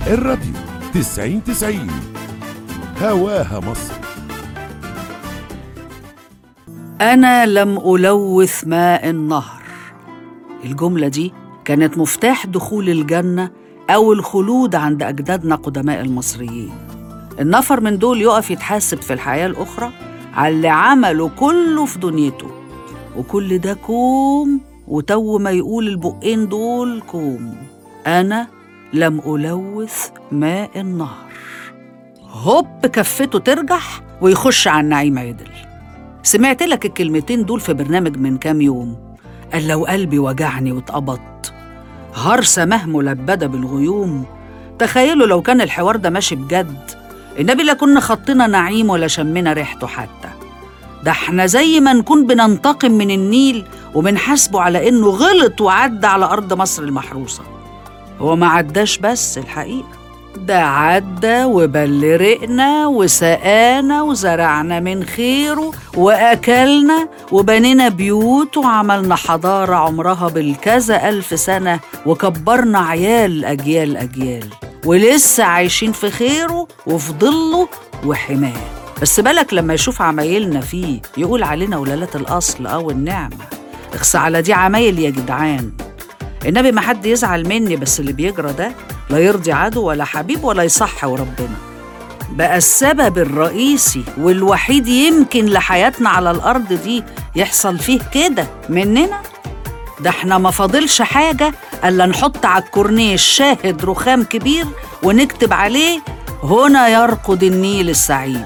الراديو تسعين تسعين هواها مصر أنا لم ألوث ماء النهر الجملة دي كانت مفتاح دخول الجنة أو الخلود عند أجدادنا قدماء المصريين النفر من دول يقف يتحاسب في الحياة الأخرى على اللي عمله كله في دنيته وكل ده كوم وتو ما يقول البقين دول كوم أنا لم ألوث ماء النهر هوب كفته ترجح ويخش على النعيم عدل سمعت لك الكلمتين دول في برنامج من كام يوم قال لو قلبي وجعني واتقبضت هرسة مه ملبدة بالغيوم تخيلوا لو كان الحوار ده ماشي بجد النبي لا كنا خطينا نعيم ولا شمنا ريحته حتى ده احنا زي ما نكون بننتقم من النيل وبنحاسبه على انه غلط وعدى على ارض مصر المحروسه هو ما عداش بس الحقيقه ده عدى وبل رقنا وسقانا وزرعنا من خيره وأكلنا وبنينا بيوت وعملنا حضارة عمرها بالكذا ألف سنة وكبرنا عيال أجيال أجيال ولسه عايشين في خيره وفي ظله وحماه بس بالك لما يشوف عمايلنا فيه يقول علينا ولالات الأصل أو النعمة اخس على دي عمايل يا جدعان النبي ما حد يزعل مني بس اللي بيجرى ده لا يرضي عدو ولا حبيب ولا يصح وربنا بقى السبب الرئيسي والوحيد يمكن لحياتنا على الأرض دي يحصل فيه كده مننا ده احنا ما فاضلش حاجة ألا نحط على الكورنيش شاهد رخام كبير ونكتب عليه هنا يرقد النيل السعيد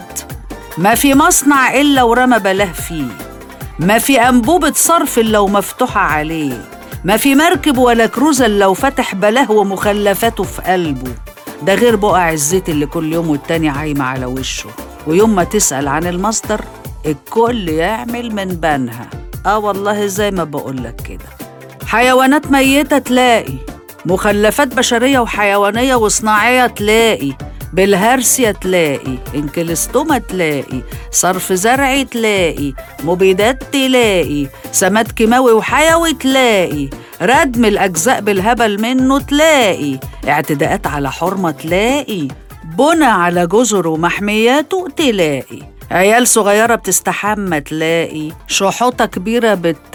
ما في مصنع إلا ورمى بلاه فيه ما في أنبوبة صرف إلا ومفتوحة عليه ما في مركب ولا كروزة إلا وفتح بلاه ومخلفاته في قلبه ده غير بقع الزيت اللي كل يوم والتاني عايمة على وشه ويوم ما تسأل عن المصدر الكل يعمل من بنها آه والله زي ما بقولك كده حيوانات ميتة تلاقي مخلفات بشرية وحيوانية وصناعية تلاقي بالهرسيا تلاقي انكلستوما تلاقي صرف زرعي تلاقي مبيدات تلاقي سماد كيماوي وحيوي تلاقي ردم الأجزاء بالهبل منه تلاقي اعتداءات على حرمة تلاقي بنى على جزر ومحمياته تلاقي عيال صغيرة بتستحمى تلاقي شحوطة كبيرة بت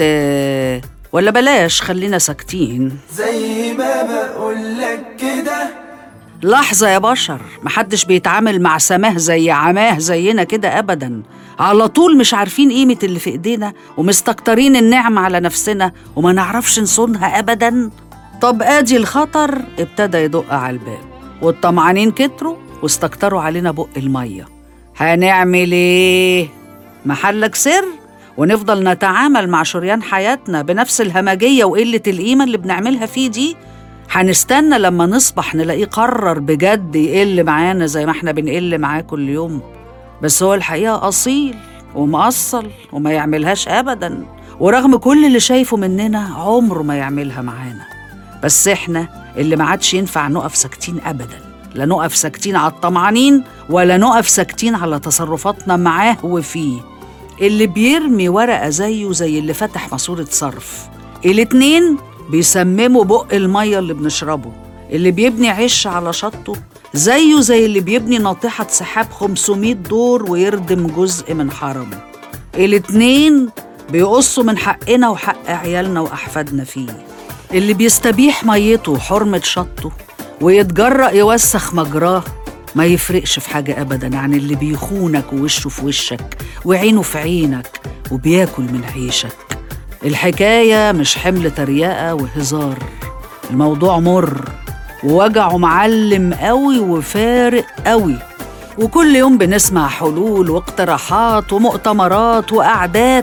ولا بلاش خلينا ساكتين زي ما بقولك كده لحظة يا بشر محدش بيتعامل مع سماه زي عماه زينا كده أبدا على طول مش عارفين قيمة اللي في إيدينا ومستكترين النعمة على نفسنا وما نعرفش نصونها أبدا طب آدي الخطر ابتدى يدق على الباب والطمعانين كتروا واستكتروا علينا بق المية هنعمل إيه؟ محلك سر ونفضل نتعامل مع شريان حياتنا بنفس الهمجية وقلة القيمة اللي بنعملها فيه دي هنستنى لما نصبح نلاقيه قرر بجد يقل معانا زي ما احنا بنقل معاه كل يوم بس هو الحقيقة أصيل ومقصل وما يعملهاش أبدا ورغم كل اللي شايفه مننا عمره ما يعملها معانا بس احنا اللي ما عادش ينفع نقف ساكتين أبدا لا نقف ساكتين على الطمعانين ولا نقف ساكتين على تصرفاتنا معاه وفيه اللي بيرمي ورقة زيه زي اللي فتح ماسورة صرف الاتنين بيسمموا بق المية اللي بنشربه اللي بيبني عش على شطه زيه زي اللي بيبني ناطحة سحاب 500 دور ويردم جزء من حرمه الاتنين بيقصوا من حقنا وحق عيالنا وأحفادنا فيه اللي بيستبيح ميته وحرمة شطه ويتجرأ يوسخ مجراه ما يفرقش في حاجة أبدا عن اللي بيخونك ووشه في وشك وعينه في عينك وبياكل من عيشك الحكاية مش حمل تريقة وهزار الموضوع مر ووجعه معلم قوي وفارق قوي وكل يوم بنسمع حلول واقتراحات ومؤتمرات وقعدات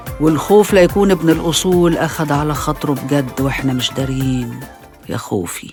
والخوف لا يكون ابن الأصول أخد على خاطره بجد وإحنا مش دارين يا خوفي